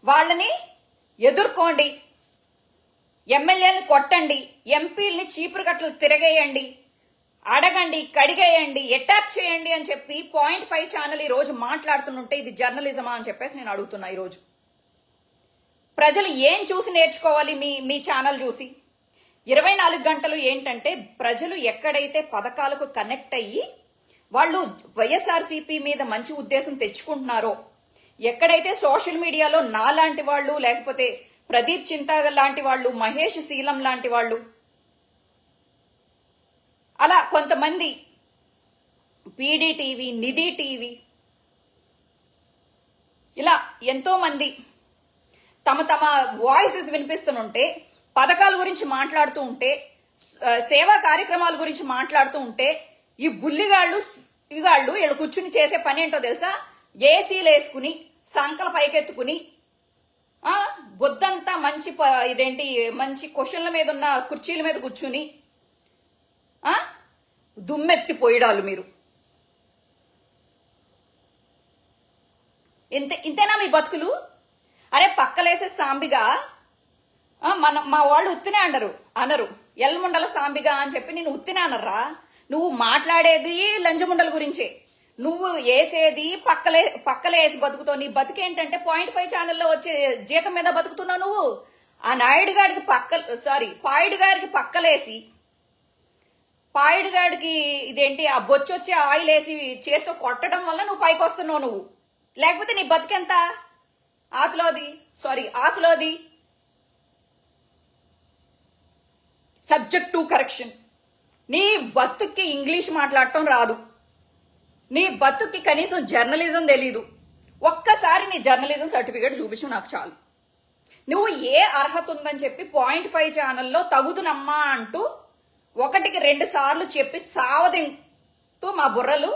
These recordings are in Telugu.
వాళ్ళని ఎదుర్కోండి ఎమ్మెల్యేలు కొట్టండి ఎంపీల్ని చీపురు కట్టలు తిరగేయండి అడగండి కడిగేయండి అటాక్ చేయండి అని చెప్పి పాయింట్ ఫైవ్ ఛానల్ ఈ రోజు మాట్లాడుతుంటే ఇది జర్నలిజమా అని చెప్పేసి నేను అడుగుతున్నా ఈ రోజు ప్రజలు ఏం చూసి నేర్చుకోవాలి మీ మీ ఛానల్ చూసి ఇరవై నాలుగు గంటలు ఏంటంటే ప్రజలు ఎక్కడైతే పథకాలకు కనెక్ట్ అయ్యి వాళ్ళు వైఎస్ఆర్సీపీ మీద మంచి ఉద్దేశం తెచ్చుకుంటున్నారో ఎక్కడైతే సోషల్ మీడియాలో నా లాంటి వాళ్ళు లేకపోతే ప్రదీప్ చింతాగ లాంటి వాళ్ళు మహేష్ శీలం లాంటి వాళ్ళు అలా కొంతమంది పీడీ టీవీ నిధి టీవీ ఇలా ఎంతో మంది తమ తమ వాయిసెస్ వినిపిస్తుంటే పథకాల గురించి మాట్లాడుతూ ఉంటే ఆ, సేవా కార్యక్రమాల గురించి మాట్లాడుతూ ఉంటే ఈ బుల్లిగాళ్ళు ఇగాళ్ళు వీళ్ళు కూర్చుని చేసే పని ఏంటో తెలుసా ఏసీలు వేసుకుని సంకల పైకెత్తుకుని ఆ బొద్దంతా మంచి ప- ఇదేంటి మంచి క్వశ్చన్ల మీద ఉన్న కుర్చీల మీద కూర్చుని ఆ దుమ్మెత్తి పోయడాలు మీరు ఇంత ఇంతేనా మీ బతుకులు అరే పక్కలేసే సాంబిగా ఆ, మన మా వాళ్ళు ఉత్తినే అండరు అనరు ఎల్ముండల సాంబిగా అని చెప్పి నేను ఉత్తినే అనర్రా నువ్వు మాట్లాడేది లంజముండల గురించే నువ్వు వేసేది పక్కలే పక్కలే వేసి బతుకుతావు నీ బతుకేంటంటే పాయింట్ ఫైవ్ ఛానల్లో వచ్చే జీతం మీద బతుకుతున్నావు నువ్వు ఆ నాయుడు గారికి పక్క సారీ పాయుడు గారికి పక్కలేసి పాయుడు గాడికి ఇదేంటి ఆ బొచ్చొచ్చే ఆయిల్ వేసి చేత్తో కొట్టడం వల్ల నువ్వు పైకి వస్తున్నావు నువ్వు లేకపోతే నీ బతికెంత ఆకులోది సారీ ఆకులోది సబ్జెక్ట్ టు కరెక్షన్ నీ బతుక్కి ఇంగ్లీష్ మాట్లాడటం రాదు నీ బతుక్కి కనీసం జర్నలిజం తెలీదు ఒక్కసారి నీ జర్నలిజం సర్టిఫికేట్ చూపించు నాకు చాలు నువ్వు ఏ అర్హత ఉందని చెప్పి పాయింట్ ఫైవ్ ఛానల్లో తగుదునమ్మా అంటూ ఒకటికి రెండు సార్లు చెప్పి సావదింటూ మా బుర్రలు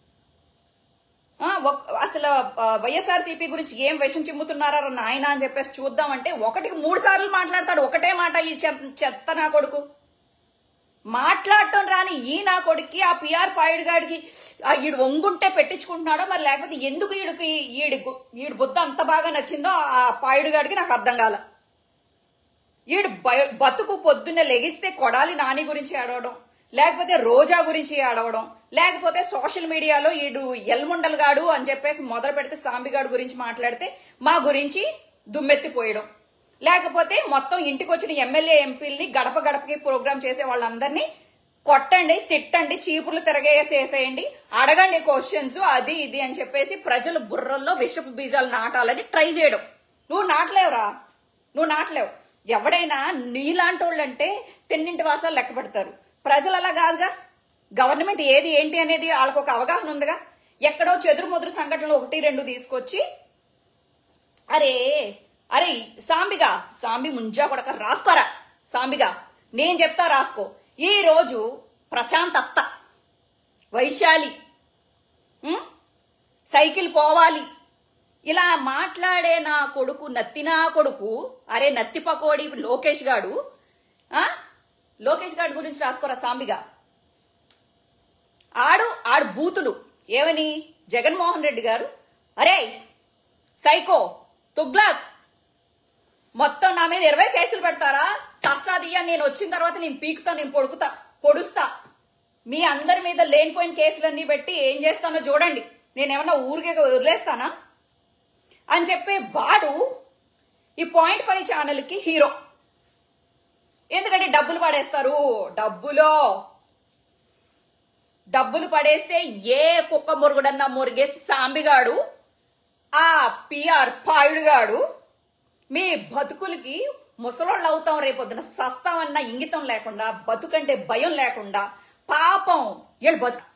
ఆ, ఒక్- అసలు వైఎస్ఆర్సీపీ గురించి ఏం విషం చిమ్ముతున్నారా నాయన అని చెప్పేసి చూద్దామంటే ఒకటికి మూడు సార్లు మాట్లాడతాడు ఒకటే మాట ఈ చె- చెత్త నా కొడుకు మాట్లాడటం రాని ఈ నా కొడుక్కి ఆ పిఆర్ పాయుడు గాడికి ఆ ఈడు వంగుంటే పెట్టించుకుంటున్నాడో మరి లేకపోతే ఎందుకు ఈడికి ఈడి గు- ఈడు బుద్ధ అంత బాగా నచ్చిందో ఆ పాయుడు గాడికి నాకు అర్థం కాల ఈడు బయ- బతుకు పొద్దున్నే లెగిస్తే కొడాలి నాని గురించి ఆడవడం లేకపోతే రోజా గురించి ఆడవడం లేకపోతే సోషల్ మీడియాలో ఈడు ఎల్ముండల్ గాడు అని చెప్పేసి మొదలు పెడితే సాంబిగాడు గురించి మాట్లాడితే మా గురించి దుమ్మెత్తిపోయడం లేకపోతే మొత్తం ఇంటికి వచ్చిన ఎమ్మెల్యే ఎంపీల్ని గడప గడపకి ప్రోగ్రామ్ చేసే వాళ్ళందరినీ కొట్టండి తిట్టండి చీపుర్లు తిరగేసేసేయండి అడగండి క్వశ్చన్స్ అది ఇది అని చెప్పేసి ప్రజల బుర్రల్లో విషపు బీజాలు నాటాలని ట్రై చేయడం నువ్వు నాటలేవురా నువ్వు నాటలేవు ఎవడైనా నీలాంటి వాళ్ళంటే తిన్నింటి వాసాలు లెక్క పెడతారు ప్రజలు అలా కాదుగా గవర్నమెంట్ ఏది ఏంటి అనేది వాళ్ళకు ఒక అవగాహన ఉందిగా ఎక్కడో చెదురు ముదురు సంఘటనలు ఒకటి రెండు తీసుకొచ్చి అరే అరే సాంబిగా సాంబి ముంజా కొడక రాసుకోరా సాంబిగా నేను చెప్తా రాసుకో ఈ రోజు ప్రశాంత్ అత్త వైశాలి ఉం? సైకిల్ పోవాలి ఇలా మాట్లాడే నా కొడుకు నత్తి నా కొడుకు అరే నత్తి పకోడి లోకేష్ గాడు ఆ లోకేష్ గాడి గురించి రాసుకోరా సాంబిగా ఆడు ఆడు బూతులు ఏమని జగన్మోహన్ రెడ్డి గారు అరే సైకో తుగ్లక్ మొత్తం నా మీద ఇరవై కేసులు పెడతారా తస్సాదియ్యా నేను వచ్చిన తర్వాత నేను పీకుతా నేను పొడుకుతా పొడుస్తా మీ అందరి మీద లేనిపోయిన కేసులన్నీ పెట్టి ఏం చేస్తానో చూడండి నేనేమన్నా ఊరికే వదిలేస్తానా అని చెప్పి వాడు ఈ పాయింట్ ఫైవ్ ఛానల్కి హీరో ఎందుకంటే డబ్బులు పడేస్తారు డబ్బులో డబ్బులు పడేస్తే ఏ కుక్క మురుగుడన్నా మురిగే సాంబిగాడు ఆ పిఆర్ పాయుడుగాడు మీ బతుకులకి ముసలోళ్ళు అవుతాం రేపొద్దున సస్తామన్న ఇంగితం లేకుండా బతుకంటే భయం లేకుండా పాపం ఏడు బతుకు